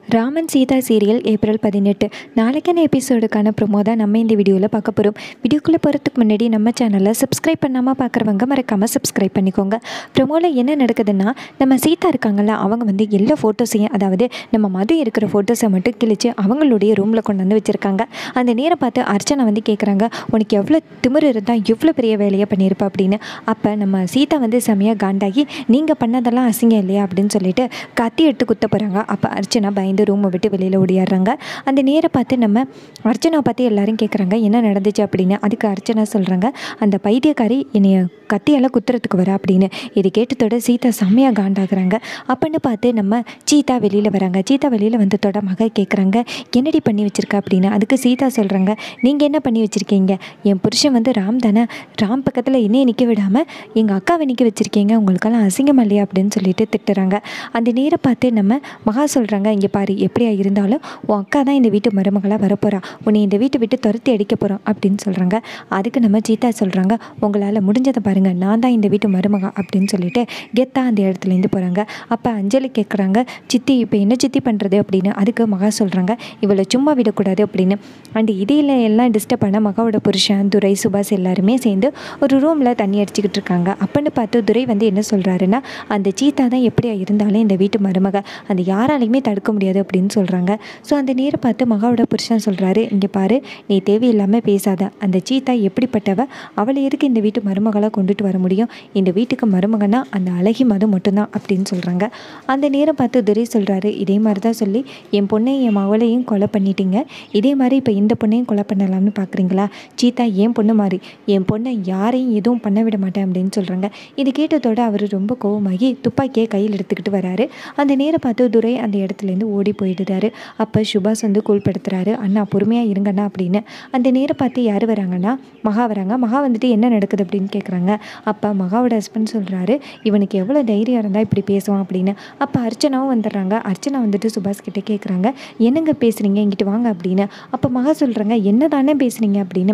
Raman Sita serial April பதினெட்டு நாளைக்கான எபிசோடுக்கான promo தான் நம்ம இந்த வீடியோவில் பார்க்க போகிறோம் வீடியோக்குள்ளே போகிறதுக்கு முன்னாடி நம்ம சேனலை சப்ஸ்கிரைப் பண்ணாமல் பார்க்குறவங்க மறக்காமல் சப்ஸ்கிரைப் பண்ணிக்கோங்க ப்ரொமோவில் என்ன நடக்குதுன்னா நம்ம சீதா இருக்காங்கல்ல அவங்க வந்து எல்லா ஃபோட்டோஸையும் அதாவது நம்ம மது இருக்கிற ஃபோட்டோஸை மட்டும் கிழிச்சு அவங்களுடைய ரூமில் கொண்டு வந்து வச்சுருக்காங்க அந்த நேரம் பார்த்து அர்ச்சனா வந்து கேட்குறாங்க உனக்கு எவ்வளோ திமிரு இருந்தால் எவ்வளோ பெரிய வேலையை பண்ணியிருப்ப அப்படின்னு அப்போ நம்ம சீதா வந்து செமையாக காண்டாகி நீங்கள் பண்ணதெல்லாம் அசிங்கம் இல்லையா அப்படின்னு சொல்லிட்டு கத்தி எடுத்து குத்த போகிறாங்க அப்போ அர்ச்சனா பயந்து ரூமை விட்டு வெளியில் ஓடியாடுறாங்க அந்த நேரை பார்த்து நம்ம அர்ச்சனா பார்த்து எல்லாரும் கேட்குறாங்க என்ன நடந்துச்சு அப்படின்னு அதுக்கு அர்ச்சனா சொல்கிறாங்க அந்த பைத்தியக்காரி என்னைய கத்தியால் குத்துறதுக்கு வர அப்படின்னு இது கேட்டதோட சீதா செம்மையாக காண்டாகிறாங்க அப்படின்னு பார்த்து நம்ம சீதா வெளியில் வராங்க சீதா வெளியில் வந்ததோட மக கேட்குறாங்க என்னடி பண்ணி வச்சிருக்க அப்படின்னு அதுக்கு சீதா சொல்கிறாங்க நீங்கள் என்ன பண்ணி வச்சுருக்கீங்க என் புருஷன் வந்து ராம் தானே ராம் பக்கத்தில் என்னைய நிற்க விடாமல் எங்கள் அக்காவை நிற்க வச்சுருக்கீங்க உங்களுக்கெல்லாம் அசிங்கம் இல்லையா அப்படின்னு சொல்லிட்டு திட்டுறாங்க அந்த நேரம் பார்த்து நம்ம மகா சொல்கிறாங்க இங்கே பாரு எப்படியா இருந்தாலும் உன் அக்கா தான் இந்த வீட்டு மருமகளாக வரப்போகிறா உன்னை இந்த வீட்டை விட்டு துரத்தி அடிக்க போகிறோம் அப்படின்னு சொல்கிறாங்க அதுக்கு நம்ம சீதா சொல்கிறாங்க உங்களால் முடிஞ்சதை பாருங்கள் நான் தான் இந்த வீட்டு மருமக அப்படின்னு சொல்லிட்டு கெத்தா அந்த இடத்துலேருந்து போகிறாங்க அப்போ அஞ்சலி கேட்குறாங்க சித்தி இப்போ என்ன சித்தி பண்ணுறது அப்படின்னு அதுக்கு மகா சொல்கிறாங்க இவளை சும்மா விடக்கூடாது அப்படின்னு அண்ட் இடையில எல்லாம் டிஸ்டர்ப் பண்ண மகாவோட புருஷன் துரை சுபாஷ் எல்லாருமே சேர்ந்து ஒரு ரூமில் தண்ணி அடிச்சுக்கிட்டு இருக்காங்க அப்பன்னு பார்த்து துரை வந்து என்ன சொல்கிறாருன்னா அந்த சீதா தான் எப்படியா இருந்தாலும் இந்த வீட்டு மருமக அந்த யாராலையுமே தடுக்க முடியாது அப்படின்னு சொல்கிறாங்க ஸோ அந்த நேரம் பார்த்து மகாவோட புருஷன் சொல்கிறாரு இங்கே பாரு நீ தேவையில்லாமல் பேசாத அந்த சீதா எப்படிப்பட்டவ அவளை எதுக்கு இந்த வீட்டு மருமகளாக கொண்டுட்டு வர முடியும் இந்த வீட்டுக்கு மருமகனா அந்த அழகி மதம் மட்டும்தான் அப்படின்னு சொல்கிறாங்க அந்த நேரம் பார்த்து துரை சொல்கிறாரு இதே மாதிரி தான் சொல்லி என் பொண்ணையும் என் மகளையும் கொலை பண்ணிட்டீங்க இதே மாதிரி இப்போ இந்த பொண்ணையும் கொலை பண்ணலாம்னு பார்க்குறீங்களா சீதா என் பொண்ணு மாதிரி என் பொண்ணை யாரையும் எதுவும் பண்ண விட மாட்டேன் அப்படின்னு சொல்கிறாங்க இது கேட்டதோட அவர் ரொம்ப கோவமாகி துப்பாக்கியை கையில் எடுத்துக்கிட்டு வராரு அந்த நேரம் பார்த்து துரை அந்த இடத்துலேருந்து ஓடி போயிடுறாரு அப்போ சுபாஷ் வந்து கூழ்படுத்துறாரு அண்ணா பொறுமையாக இருங்கண்ணா அப்படின்னு அந்த நேரம் பார்த்து யார் வராங்கன்னா மகா வராங்க மகா வந்துட்டு என்ன நடக்குது அப்படின்னு கேட்குறாங்க அப்போ மகாவோட ஹஸ்பண்ட் சொல்கிறாரு இவனுக்கு எவ்வளோ தைரியம் இருந்தால் இப்படி பேசுவான் அப்படின்னு அப்போ அர்ச்சனாவும் வந்துடுறாங்க அர்ச்சனா வந்துட்டு சுபாஷ் கிட்டே கேட்குறாங்க என்னங்க பேசுகிறீங்க இங்கிட்டு வாங்க அப்படின்னு அப்போ மகா சொல்கிறாங்க என்ன தானே பேசுனீங்க அப்படின்னு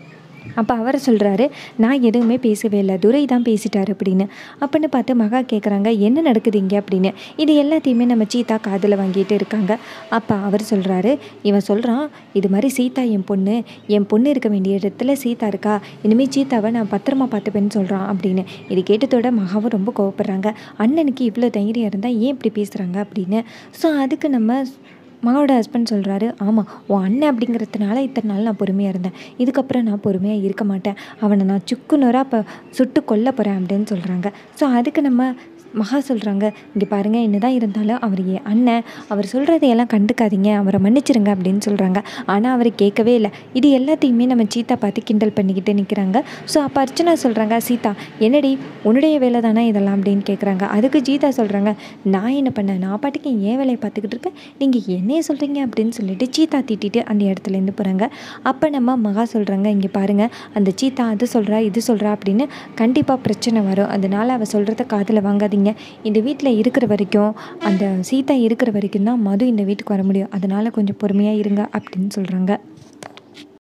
அப்போ அவர் சொல்கிறாரு நான் எதுவுமே பேசவே இல்லை துரை தான் பேசிட்டார் அப்படின்னு அப்படின்னு பார்த்து மகா கேட்குறாங்க என்ன நடக்குது இங்கே அப்படின்னு இது எல்லாத்தையுமே நம்ம சீதா காதில் வாங்கிட்டு இருக்காங்க அப்போ அவர் சொல்கிறாரு இவன் சொல்கிறான் இது மாதிரி சீதா என் பொண்ணு என் பொண்ணு இருக்க வேண்டிய இடத்துல சீதா இருக்கா இனிமேல் சீதாவை நான் பத்திரமா பார்த்துப்பேன்னு சொல்கிறான் அப்படின்னு இது கேட்டதோட மகாவும் ரொம்ப கோவப்படுறாங்க அண்ணனுக்கு இவ்வளோ தைரியம் இருந்தால் ஏன் இப்படி பேசுகிறாங்க அப்படின்னு ஸோ அதுக்கு நம்ம மகாவோட ஹஸ்பண்ட் சொல்கிறாரு ஆமாம் உன் அண்ணன் அப்படிங்கிறதுனால இத்தனை நாள் நான் பொறுமையாக இருந்தேன் இதுக்கப்புறம் நான் பொறுமையாக இருக்க மாட்டேன் அவனை நான் சுக்குநூறாக இப்போ சுட்டு கொல்ல போகிறேன் அப்படின்னு சொல்கிறாங்க ஸோ அதுக்கு நம்ம மகா சொல்கிறாங்க இங்கே பாருங்கள் என்ன தான் இருந்தாலும் அவர் என் அண்ணன் அவர் சொல்கிறதையெல்லாம் கண்டுக்காதீங்க அவரை மன்னிச்சிருங்க அப்படின்னு சொல்கிறாங்க ஆனால் அவர் கேட்கவே இல்லை இது எல்லாத்தையுமே நம்ம சீதா பார்த்து கிண்டல் பண்ணிக்கிட்டு நிற்கிறாங்க ஸோ அப்போ அர்ச்சனா சொல்கிறாங்க சீதா என்னடி உன்னுடைய வேலை தானே இதெல்லாம் அப்படின்னு கேட்குறாங்க அதுக்கு சீதா சொல்கிறாங்க நான் என்ன பண்ணேன் நான் பாட்டுக்கு என் வேலையை பார்த்துக்கிட்டு இருக்கேன் நீங்கள் என்னைய சொல்கிறீங்க அப்படின்னு சொல்லிட்டு சீதா திட்டிட்டு அந்த இடத்துலேருந்து போகிறாங்க அப்போ நம்ம மகா சொல்கிறாங்க இங்கே பாருங்கள் அந்த சீதா அது சொல்கிறா இது சொல்கிறா அப்படின்னு கண்டிப்பாக பிரச்சனை வரும் அதனால் அவள் சொல்கிறத காதில் வாங்காதீங்க இந்த வீட்டில் இருக்கிற வரைக்கும் அந்த சீதா இருக்கிற வரைக்கும் தான் மது இந்த வீட்டுக்கு வர முடியும் அதனால் கொஞ்சம் பொறுமையாக இருங்க அப்படின்னு சொல்கிறாங்க